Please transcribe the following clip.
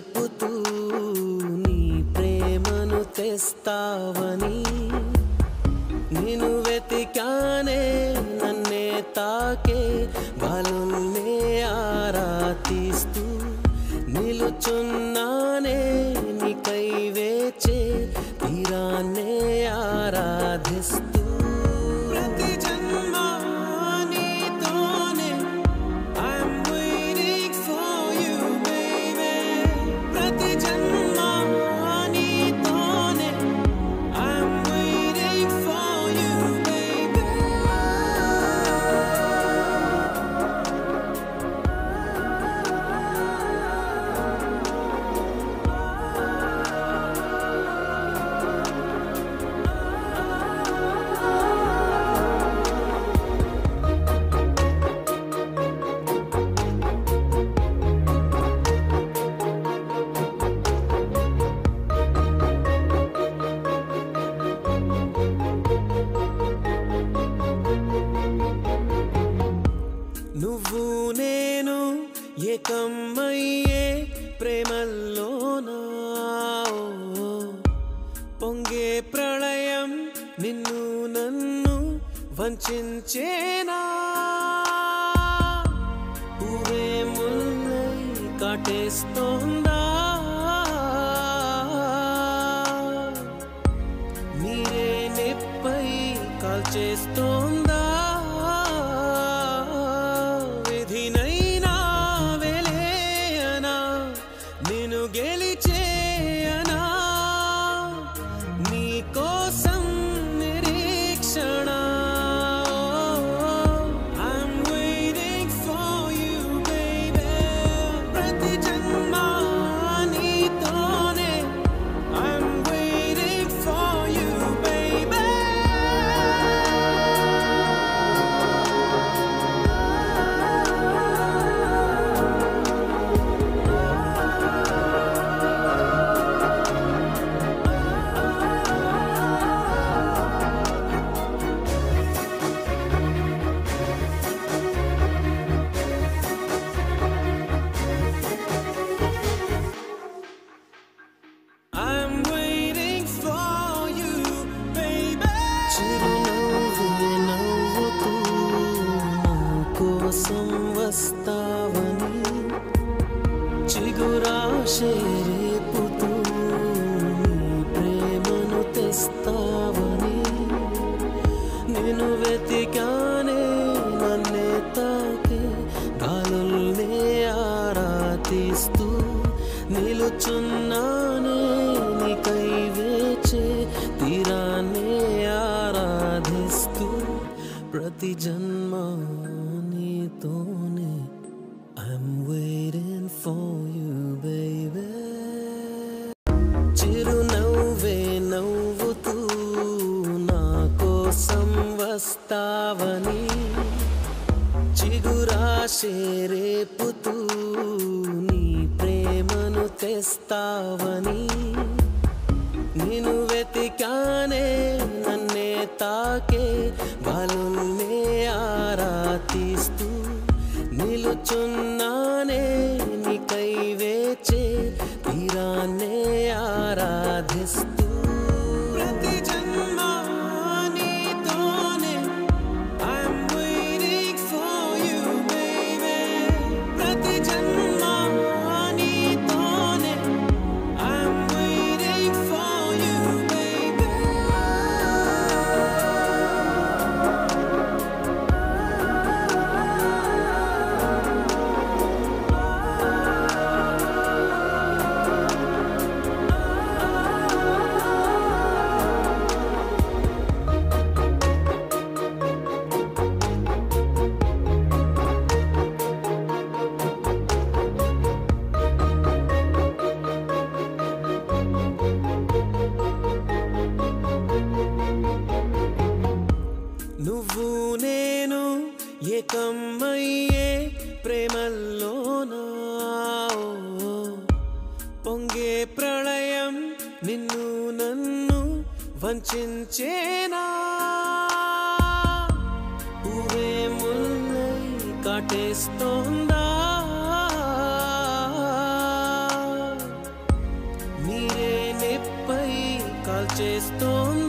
రేపుతూ నీ ప్రేమను తెస్తావని నేను వెతికానే నన్నే తాకే బాలుల్నే ఆరాధిస్తూ నిలుచున్నానే నీకై వేచే తీరాన్నే ఆరాధిస్తూ ప్రతి జన్మ నీతోనే I'm waiting for you, baby. ప్రతి జన్మ నీతోనే I'm waiting for you, baby. నువ్వు నేను ఏకమయ్యే ప్రేమల్లోనా ఓ, పొంగే ప్రళయం నిన్ను నన్ను వంచేనా పువ్వే ముల్లై కాటేస్తోందా మీరే నిప్పై కాల్చేస్తోందా విధినైనా వెలేయనా నేను గెలిచేయనా నీ కోసం నిరీక్షణ I'm waiting for you, baby. ప్రతి జన్మ నీతోనే I'm waiting for you, baby. I'm waiting for you, baby. చిరునవ్వే నవ్వుతూ నా కోసం వస్తావని చిగురాశే రేపుతూ నీ ప్రేమను తెస్తావని నేను వెతికానే నన్నే తాకే గాలుల్నే ఆరాధిస్తూ నిలుచున్నానే నీకై వేచే తీరాన్నే ఆరాధిస్తూ ప్రతి జన్మ నీతోనే I'm waiting for you, baby. చిరునవ్వే నవ్వుతూ నా కోసం వస్తావని చిగురాశే రేపుతూ నీ ప్రేమను తెస్తావని నేను వెతికానే నన్నే తాకే బాలుల్నే ఆరాధిస్తూ నిలుచున్నానే నీకై వేచే తీరాన్నే ఆరాధిస్తూ ప్రతి జన్మ నీతోనే I'm waiting for you, baby. ప్రతి జన్మ నీతోనే I'm waiting for you, baby. నువ్వు నేను ఏకమయ్యే ప్రేమల్లోనా ఓ, పొంగే ప్రళయం నిన్ను నన్ను వంచేనా పువ్వే ముల్లై కాటేస్తోందా చేస్తోంది